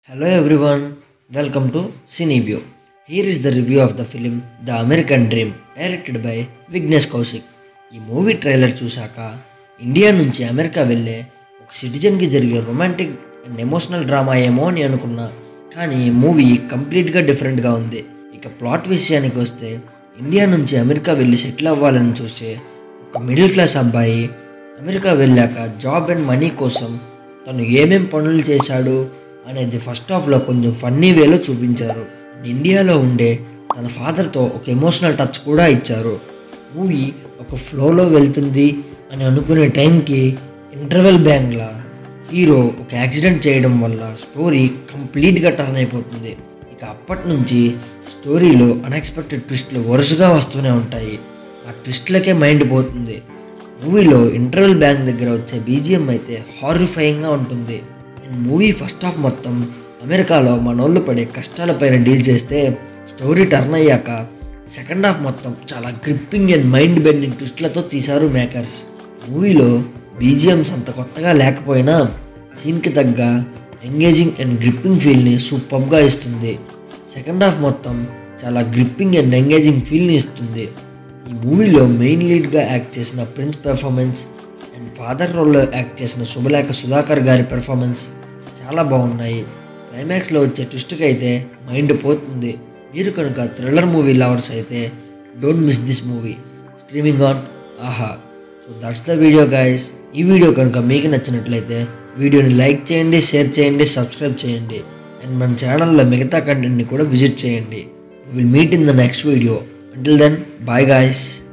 Hello everyone, welcome to Cinebio. Here is the review of the film The American Dream, directed by Vignesh Kaushik. ఈ movie trailer చూశాక India నుంచి America వెళ్ళే ఒక సిటిజన్కి జరిగే romantic and emotional drama ఏమో అని అనుకున్నా కానీ ఈ మూవీ కంప్లీట్గా డిఫరెంట్గా ఉంది ఇక ప్లాట్ విషయానికి వస్తే ఇండియా నుంచి అమెరికా వెళ్ళి సెటిల్ అవ్వాలని చూసే ఒక మిడిల్ క్లాస్ అబ్బాయి అమెరికా వెళ్ళాక జాబ్ అండ్ మనీ కోసం తను ఏమేం పనులు చేశాడు అనేది ఫస్ట్ హాఫ్లో కొంచెం ఫన్నీ వేలో చూపించారు ఇండియాలో ఉండే తన ఫాదర్తో ఒక ఎమోషనల్ టచ్ కూడా ఇచ్చారు మూవీ ఒక ఫ్లోలో వెళ్తుంది అని అనుకునే టైంకి ఇంటర్వెల్ బ్యాంగ్లా హీరో ఒక యాక్సిడెంట్ చేయడం వల్ల స్టోరీ కంప్లీట్గా టర్న్ అయిపోతుంది ఇక అప్పటి నుంచి స్టోరీలో అన్ఎక్స్పెక్టెడ్ ట్విస్ట్లు వరుసగా వస్తూనే ఉంటాయి ఆ ట్విస్ట్లకే మైండ్ పోతుంది మూవీలో ఇంటర్వెల్ బ్యాంక్ దగ్గర వచ్చే బీజిఎం అయితే హారిఫైయింగ్గా ఉంటుంది అండ్ మూవీ ఫస్ట్ హాఫ్ మొత్తం అమెరికాలో మనోళ్ళు పడే కష్టాలపైన డీల్ చేస్తే స్టోరీ టర్న్ అయ్యాక సెకండ్ హాఫ్ మొత్తం చాలా గ్రిప్పింగ్ అండ్ మైండ్ బెండింగ్ ట్విస్ట్లతో తీశారు మేకర్స్ మూవీలో బీజిఎమ్స్ అంత కొత్తగా లేకపోయినా సీన్కి తగ్గ ఎంగేజింగ్ అండ్ గ్రిప్పింగ్ ఫీల్ని సూపర్గా ఇస్తుంది సెకండ్ హాఫ్ మొత్తం చాలా గ్రిప్పింగ్ అండ్ ఎంగేజింగ్ ఫీల్ని ఇస్తుంది ఈ మూవీలో మెయిన్ లీడ్గా యాక్ట్ చేసిన ప్రిన్స్ పెర్ఫార్మెన్స్ అండ్ ఫాదర్ రోల్లో యాక్ట్ చేసిన శుభలేఖ సుధాకర్ గారి పెర్ఫార్మెన్స్ చాలా బాగున్నాయి క్లైమాక్స్లో వచ్చే ట్విస్ట్కి అయితే మైండ్ పోతుంది మీరు కనుక థ్రిల్లర్ మూవీ లవర్స్ అయితే don't miss this movie streaming on Aha so that's the video guys ఈ వీడియో కనుక మీకు నచ్చినట్లయితే వీడియోని లైక్ చేయండి షేర్ చేయండి సబ్స్క్రైబ్ చేయండి అండ్ మన ఛానల్లో మిగతా కంటెంట్ని కూడా విజిట్ చేయండి will meet in the next video until then bye guys